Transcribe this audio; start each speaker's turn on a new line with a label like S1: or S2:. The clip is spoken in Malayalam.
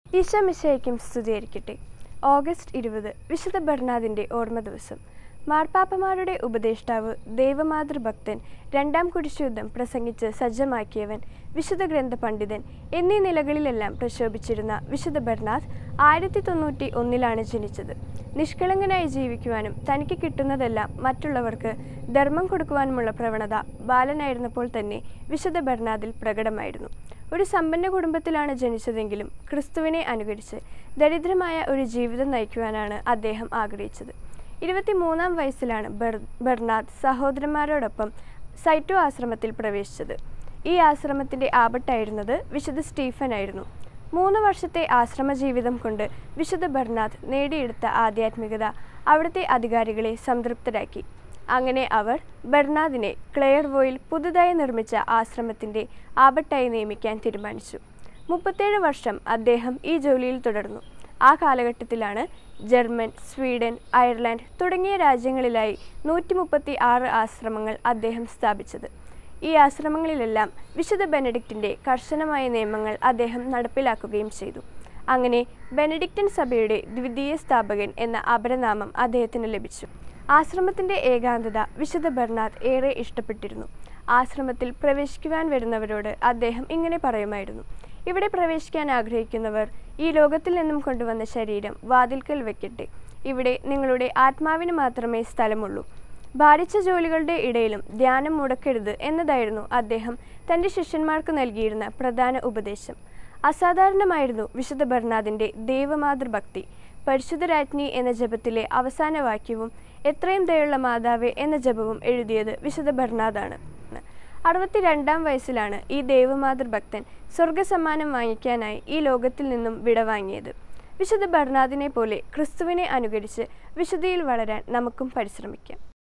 S1: ഈശോ മിശയ്ക്കും സ്തുതിയായിരിക്കട്ടെ ഓഗസ്റ്റ് ഇരുപത് വിശുദ്ധ ബർണാദിൻ്റെ ഓർമ്മ ദിവസം മാർപ്പാപ്പമാരുടെ ഉപദേഷ്ടാവ് ദേവമാതൃഭക്തൻ രണ്ടാം കുരിശുയുദ്ധം പ്രസംഗിച്ച് സജ്ജമാക്കിയവൻ വിശുദ്ധ ഗ്രന്ഥ പണ്ഡിതൻ എന്നീ നിലകളിലെല്ലാം പ്രശോഭിച്ചിരുന്ന വിശുദ്ധ ബർണാദ് ആയിരത്തി തൊണ്ണൂറ്റി ഒന്നിലാണ് ജനിച്ചത് നിഷ്കളങ്കനായി ജീവിക്കുവാനും തനിക്ക് കിട്ടുന്നതെല്ലാം മറ്റുള്ളവർക്ക് ധർമ്മം കൊടുക്കുവാനുമുള്ള പ്രവണത ബാലനായിരുന്നപ്പോൾ തന്നെ വിശുദ്ധ ബർണാദിൽ പ്രകടമായിരുന്നു ഒരു സമ്പന്ന കുടുംബത്തിലാണ് ജനിച്ചതെങ്കിലും ക്രിസ്തുവിനെ അനുകരിച്ച് ദരിദ്രമായ ഒരു ജീവിതം നയിക്കുവാനാണ് അദ്ദേഹം ആഗ്രഹിച്ചത് ഇരുപത്തിമൂന്നാം വയസ്സിലാണ് ബെർ ബെർണാദ് സഹോദരന്മാരോടൊപ്പം സൈറ്റോ ആശ്രമത്തിൽ പ്രവേശിച്ചത് ഈ ആശ്രമത്തിൻ്റെ ആപട്ടായിരുന്നത് വിശുദ്ധ സ്റ്റീഫൻ ആയിരുന്നു മൂന്ന് വർഷത്തെ ആശ്രമ ജീവിതം കൊണ്ട് വിശുദ്ധ ബർണാദ് നേടിയെടുത്ത ആധ്യാത്മികത അവിടുത്തെ അധികാരികളെ സംതൃപ്തരാക്കി അങ്ങനെ അവർ ബെർണാദിനെ ക്ലെയർവോയിൽ പുതുതായി നിർമ്മിച്ച ആശ്രമത്തിൻ്റെ ആപട്ടായി നിയമിക്കാൻ തീരുമാനിച്ചു മുപ്പത്തേഴ് വർഷം അദ്ദേഹം ഈ ജോലിയിൽ തുടർന്നു ആ കാലഘട്ടത്തിലാണ് ജർമ്മൻ സ്വീഡൻ അയർലൻഡ് തുടങ്ങിയ രാജ്യങ്ങളിലായി നൂറ്റി മുപ്പത്തി ആറ് ആശ്രമങ്ങൾ അദ്ദേഹം സ്ഥാപിച്ചത് ഈ ആശ്രമങ്ങളിലെല്ലാം വിശുദ്ധ ബെനഡിക്റ്റിൻ്റെ കർശനമായ നിയമങ്ങൾ അദ്ദേഹം നടപ്പിലാക്കുകയും ചെയ്തു അങ്ങനെ ബെനഡിക്റ്റൻ സഭയുടെ ദ്വിതീയ സ്ഥാപകൻ എന്ന അപരനാമം അദ്ദേഹത്തിന് ലഭിച്ചു ആശ്രമത്തിൻ്റെ ഏകാന്തത വിശുദ്ധ ബർണാദ് ഏറെ ഇഷ്ടപ്പെട്ടിരുന്നു ആശ്രമത്തിൽ പ്രവേശിക്കുവാൻ വരുന്നവരോട് അദ്ദേഹം ഇങ്ങനെ പറയുമായിരുന്നു ഇവിടെ പ്രവേശിക്കാൻ ആഗ്രഹിക്കുന്നവർ ഈ ലോകത്തിൽ നിന്നും കൊണ്ടുവന്ന ശരീരം വാതിൽക്കൽ വെക്കട്ടെ ഇവിടെ നിങ്ങളുടെ ആത്മാവിന് മാത്രമേ സ്ഥലമുള്ളൂ ഭാരിച്ച ജോലികളുടെ ഇടയിലും ധ്യാനം മുടക്കരുത് എന്നതായിരുന്നു അദ്ദേഹം തൻ്റെ ശിഷ്യന്മാർക്ക് നൽകിയിരുന്ന പ്രധാന ഉപദേശം അസാധാരണമായിരുന്നു വിശുദ്ധ ബർണാദിൻ്റെ ദേവമാതൃഭക്തി പരിശുദ്ധ രാജ്ഞി എന്ന ജപത്തിലെ അവസാന വാക്യവും എത്രയും ദയുള്ള മാതാവേ എന്ന ജപവും എഴുതിയത് വിശുദ്ധ ബർണാദാണ് അറുപത്തിരണ്ടാം വയസ്സിലാണ് ഈ ദേവമാതൃഭക്തൻ സ്വർഗസമ്മാനം വാങ്ങിക്കാനായി ഈ ലോകത്തിൽ നിന്നും വിടവാങ്ങിയത് വിശുദ്ധ ബർണാദിനെ പോലെ ക്രിസ്തുവിനെ അനുകരിച്ച് വിശുദ്ധിയിൽ വളരാൻ നമുക്കും പരിശ്രമിക്കാം